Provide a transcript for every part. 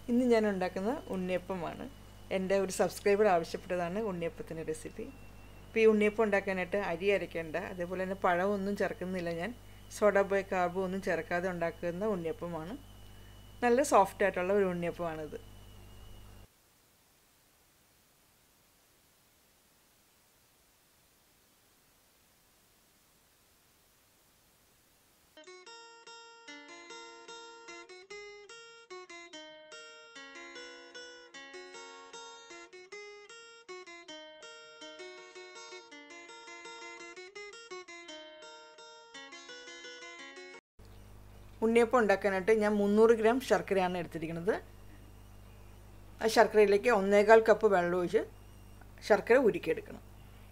ഇന്ന് ഞാൻ ഉണ്ടാക്കുന്ന ഉണ്ണിയപ്പമാണ് എൻ്റെ ഒരു സബ്സ്ക്രൈബർ ആവശ്യപ്പെട്ടതാണ് ഉണ്ണിയപ്പത്തിൻ്റെ റെസിപ്പി ഇപ്പോൾ ഈ ഉണ്ണിയപ്പം ഉണ്ടാക്കാനായിട്ട് അരി അരയ്ക്കേണ്ട അതേപോലെ തന്നെ പഴമൊന്നും ചേർക്കുന്നില്ല ഞാൻ സോഡ ബോയ് കാർബും ഒന്നും ചേർക്കാതെ ഉണ്ടാക്കുന്ന ഉണ്ണിയപ്പമാണ് നല്ല സോഫ്റ്റ് ആയിട്ടുള്ള ഒരു ഉണ്ണിയപ്പമാണിത് ഉണ്ണിയപ്പം ഉണ്ടാക്കാനായിട്ട് ഞാൻ മുന്നൂറ് ഗ്രാം ശർക്കരയാണ് എടുത്തിരിക്കുന്നത് ആ ശർക്കരയിലേക്ക് ഒന്നേകാൽ കപ്പ് വെള്ളം ഒഴിച്ച് ശർക്കര ഉരുക്കിയെടുക്കണം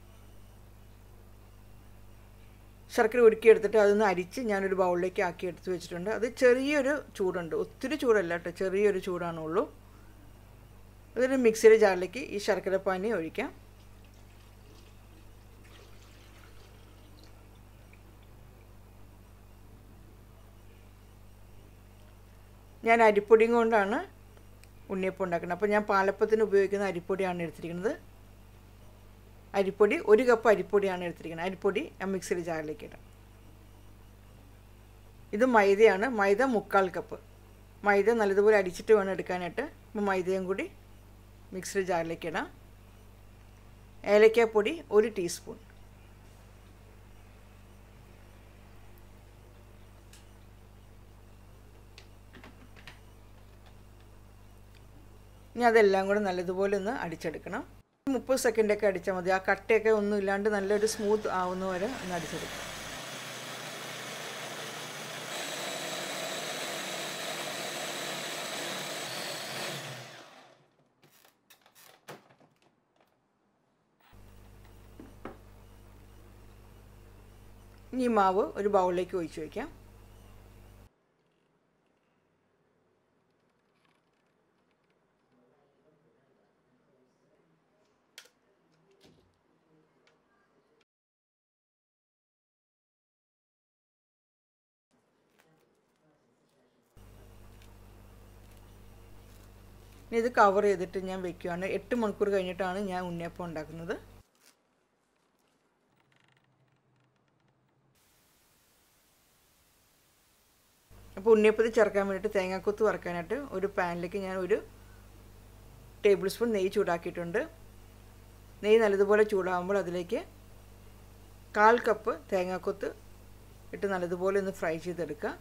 ശർക്കര ഉരുക്കിയെടുത്തിട്ട് അതൊന്ന് അരിച്ച് ഞാനൊരു ബൗളിലേക്ക് ആക്കി എടുത്ത് വെച്ചിട്ടുണ്ട് അത് ചെറിയൊരു ചൂടുണ്ട് ഒത്തിരി ചൂടല്ല കേട്ടോ ചെറിയൊരു ചൂടാണുള്ളൂ അതൊരു മിക്സിയുടെ ജാറിലേക്ക് ഈ ശർക്കര പാനി ഒഴിക്കാം ഞാൻ അരിപ്പൊടിയും കൊണ്ടാണ് ഉണ്ണിയപ്പം ഉണ്ടാക്കുന്നത് അപ്പോൾ ഞാൻ പാലപ്പത്തിന് ഉപയോഗിക്കുന്ന അരിപ്പൊടിയാണ് എടുത്തിരിക്കുന്നത് അരിപ്പൊടി ഒരു കപ്പ് അരിപ്പൊടിയാണ് എടുത്തിരിക്കുന്നത് അരിപ്പൊടി ഞാൻ മിക്സിയുടെ ജാറിലേക്ക് ഇടാം ഇത് മൈദയാണ് മൈദ മുക്കാൽ കപ്പ് മൈദ നല്ലതുപോലെ അരിച്ചിട്ട് വേണം എടുക്കാനായിട്ട് അപ്പോൾ മൈദയും കൂടി മിക്സിയുടെ ജാറിലേക്ക് ഇടാം ഏലക്കാപ്പൊടി ഒരു ടീസ്പൂൺ ഇനി അതെല്ലാം കൂടെ നല്ലതുപോലെ ഒന്ന് അടിച്ചെടുക്കണം മുപ്പത് സെക്കൻഡൊക്കെ അടിച്ചാൽ മതി ആ കട്ടയൊക്കെ ഒന്നും ഇല്ലാണ്ട് നല്ലൊരു സ്മൂത്ത് ആവുന്ന വരെ ഒന്ന് അടിച്ചെടുക്കണം ഇനി മാവ് ഒരു ബൗളിലേക്ക് ഒഴിച്ചു വയ്ക്കാം ഇനി ഇത് കവർ ചെയ്തിട്ട് ഞാൻ വെക്കുകയാണ് എട്ട് മണിക്കൂർ കഴിഞ്ഞിട്ടാണ് ഞാൻ ഉണ്ണിയപ്പം ഉണ്ടാക്കുന്നത് അപ്പോൾ ഉണ്ണിയപ്പത്തിൽ ചേർക്കാൻ വേണ്ടിയിട്ട് തേങ്ങാക്കൊത്ത് വറക്കാനായിട്ട് ഒരു പാനിലേക്ക് ഞാൻ ഒരു ടേബിൾ സ്പൂൺ നെയ്യ് ചൂടാക്കിയിട്ടുണ്ട് നെയ്യ് നല്ലതുപോലെ ചൂടാകുമ്പോൾ അതിലേക്ക് കാൽ കപ്പ് തേങ്ങാക്കൊത്ത് ഇട്ട് നല്ലതുപോലെ ഒന്ന് ഫ്രൈ ചെയ്തെടുക്കുക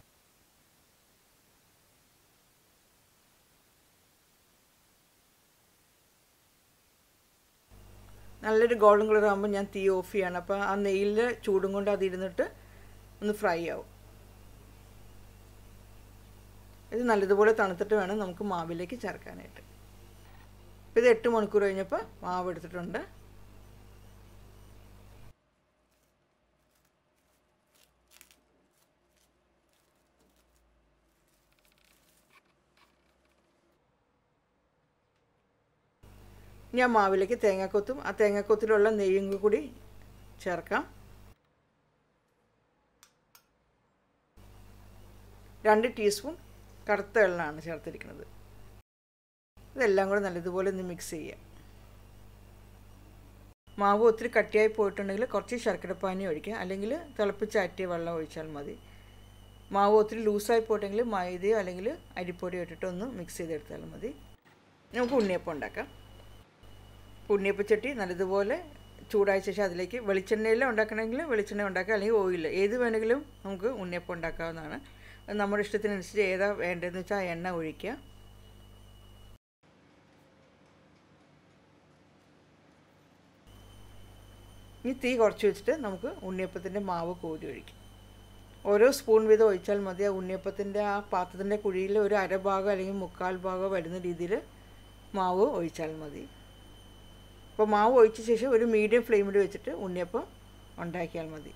നല്ലൊരു ഗോൾഡൻ കളർ ആകുമ്പോൾ ഞാൻ തീ ഓഫ് ചെയ്യണം അപ്പോൾ ആ നെയ്യിലെ ചൂടും കൊണ്ട് അതിരുന്നിട്ട് ഒന്ന് ഫ്രൈ ആവും ഇത് നല്ലതുപോലെ തണുത്തിട്ട് വേണം നമുക്ക് മാവിലേക്ക് ചേർക്കാനായിട്ട് ഇത് എട്ട് മണിക്കൂർ കഴിഞ്ഞപ്പോൾ മാവ് എടുത്തിട്ടുണ്ട് ഞാൻ മാവിലേക്ക് തേങ്ങാക്കൊത്തും ആ തേങ്ങാക്കൊത്തിലുള്ള നെയ്യും കൂടി ചേർക്കാം രണ്ട് ടീസ്പൂൺ കറുത്ത എള്ളാണ് ചേർത്തിരിക്കുന്നത് ഇതെല്ലാം കൂടെ നല്ലതുപോലെ ഒന്ന് മിക്സ് ചെയ്യുക മാവ് ഒത്തിരി കട്ടിയായി പോയിട്ടുണ്ടെങ്കിൽ കുറച്ച് ശർക്കരപ്പാനി ഒഴിക്കുക അല്ലെങ്കിൽ തിളപ്പിച്ചാറ്റിയ വെള്ളം ഒഴിച്ചാൽ മതി മാവ് ഒത്തിരി ലൂസായി പോയിട്ടെങ്കിൽ മൈദയോ അല്ലെങ്കിൽ അരിപ്പൊടിയോ ഇട്ടിട്ട് ഒന്ന് മിക്സ് ചെയ്തെടുത്താൽ മതി നമുക്ക് ഉണ്ണിയപ്പം ഉണ്ടാക്കാം ഉണ്ണിയപ്പച്ചട്ടി നല്ലതുപോലെ ചൂടായ ശേഷം അതിലേക്ക് വെളിച്ചെണ്ണയിൽ ഉണ്ടാക്കണമെങ്കിൽ വെളിച്ചെണ്ണ ഉണ്ടാക്കുക അല്ലെങ്കിൽ ഓയിൽ ഏത് വേണമെങ്കിലും നമുക്ക് ഉണ്ണിയപ്പം ഉണ്ടാക്കാവുന്നതാണ് നമ്മുടെ ഇഷ്ടത്തിനനുസരിച്ച് ഏതാ വേണ്ടതെന്ന് വെച്ചാൽ എണ്ണ ഒഴിക്കുക ഇനി തീ കുറച്ച് വെച്ചിട്ട് നമുക്ക് ഉണ്ണിയപ്പത്തിൻ്റെ മാവ് കോരി ഒഴിക്കും ഓരോ സ്പൂൺ വീതം ഒഴിച്ചാൽ മതി ആ ഉണ്ണിയപ്പത്തിൻ്റെ ആ പാത്രത്തിൻ്റെ കുഴിയിൽ ഒരു അരഭാഗം അല്ലെങ്കിൽ മുക്കാൽ ഭാഗം വരുന്ന രീതിയിൽ മാവ് ഒഴിച്ചാൽ മതി അപ്പോൾ മാവ് ഒഴിച്ച ശേഷം ഒരു മീഡിയം ഫ്ലെയിമിൽ വെച്ചിട്ട് ഉണ്ണിയപ്പം ഉണ്ടാക്കിയാൽ മതി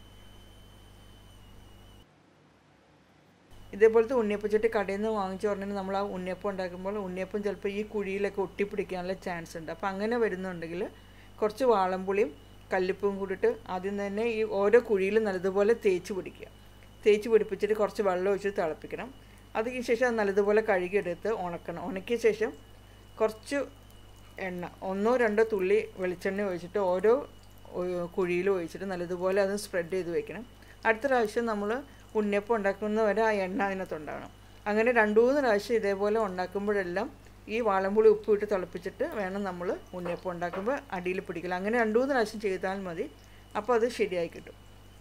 ഇതേപോലത്തെ ഉണ്ണിയപ്പച്ചട്ടി കടയിൽ നിന്ന് വാങ്ങിച്ചു പറഞ്ഞാൽ നമ്മൾ ആ ഉണ്ണിയപ്പം ഉണ്ടാക്കുമ്പോൾ ഉണ്ണിയപ്പം ചിലപ്പോൾ ഈ കുഴിയിലൊക്കെ ഒട്ടിപ്പിടിക്കാനുള്ള ചാൻസ് ഉണ്ട് അപ്പോൾ അങ്ങനെ വരുന്നുണ്ടെങ്കിൽ കുറച്ച് വാളംപുളിയും കല്ലുപ്പും കൂടിയിട്ട് ആദ്യം തന്നെ ഈ ഓരോ കുഴിയിലും നല്ലതുപോലെ തേച്ച് പിടിക്കുക തേച്ച് പിടിപ്പിച്ചിട്ട് കുറച്ച് വെള്ളം ഒഴിച്ച് തിളപ്പിക്കണം അതിന് ശേഷം അത് നല്ലതുപോലെ കഴുകിയെടുത്ത് ഉണക്കണം ഉണക്കിയ ശേഷം കുറച്ച് എണ്ണ ഒന്നോ രണ്ടോ തുള്ളി വെളിച്ചെണ്ണ ഒഴിച്ചിട്ട് ഓരോ കുഴിയിലും ഒഴിച്ചിട്ട് നല്ലതുപോലെ അത് സ്പ്രെഡ് ചെയ്ത് വെക്കണം അടുത്ത പ്രാവശ്യം നമ്മൾ ഉണ്ണിയപ്പം ഉണ്ടാക്കുന്നവരെ ആ എണ്ണ അതിനകത്ത് ഉണ്ടാകണം അങ്ങനെ രണ്ട് മൂന്ന് പ്രാവശ്യം ഇതേപോലെ ഉണ്ടാക്കുമ്പോഴെല്ലാം ഈ വാളംപുളി ഉപ്പിട്ട് തിളപ്പിച്ചിട്ട് വേണം നമ്മൾ ഉണ്ണിയപ്പം ഉണ്ടാക്കുമ്പോൾ അടിയിൽ പിടിക്കില്ല അങ്ങനെ രണ്ട് മൂന്ന് പ്രാവശ്യം ചെയ്താൽ മതി അപ്പോൾ അത് ശരിയായി കിട്ടും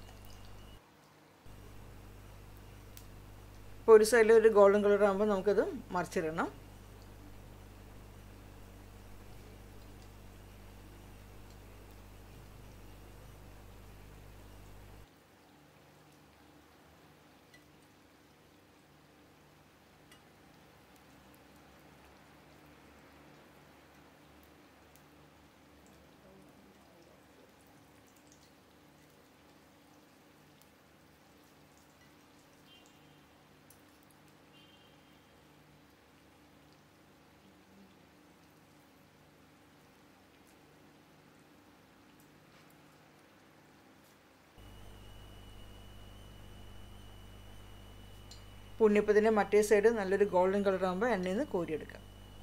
ഇപ്പോൾ ഒരു സൈഡിൽ ഒരു ഗോൾഡൻ കളർ ആകുമ്പോൾ നമുക്കത് മറിച്ചിടണം ഉണ്ണിയപ്പത്തിൻ്റെ മറ്റേ സൈഡ് നല്ലൊരു ഗോൾഡൻ കളർ ആകുമ്പോൾ എണ്ണയിൽ നിന്ന് കോരിയെടുക്കാം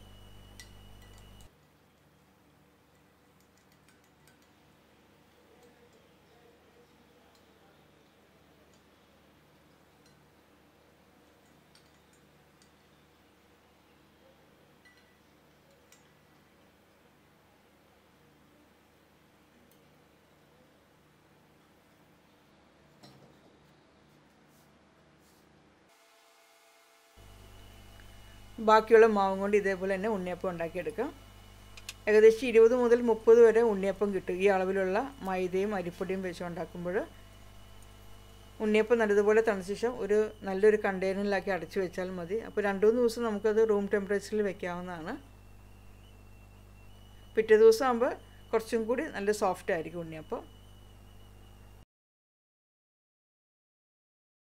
ബാക്കിയുള്ള മാവും കൊണ്ട് ഇതേപോലെ തന്നെ ഉണ്ണിയപ്പം ഉണ്ടാക്കിയെടുക്കാം ഏകദേശം ഇരുപത് മുതൽ മുപ്പത് വരെ ഉണ്ണിയപ്പം കിട്ടും ഈ അളവിലുള്ള മൈദയും അരിപ്പൊടിയും വെച്ച് ഉണ്ടാക്കുമ്പോൾ ഉണ്ണിയപ്പം നല്ലതുപോലെ തണുത്ത ശേഷം ഒരു നല്ലൊരു കണ്ടെയ്നറിലാക്കി അടച്ചു വെച്ചാൽ മതി അപ്പോൾ രണ്ട് മൂന്ന് ദിവസം നമുക്കത് റൂം ടെമ്പറേച്ചറിൽ വെക്കാവുന്നതാണ് പിറ്റേ ദിവസം ആകുമ്പോൾ കുറച്ചും കൂടി നല്ല സോഫ്റ്റ് ആയിരിക്കും ഉണ്ണിയപ്പം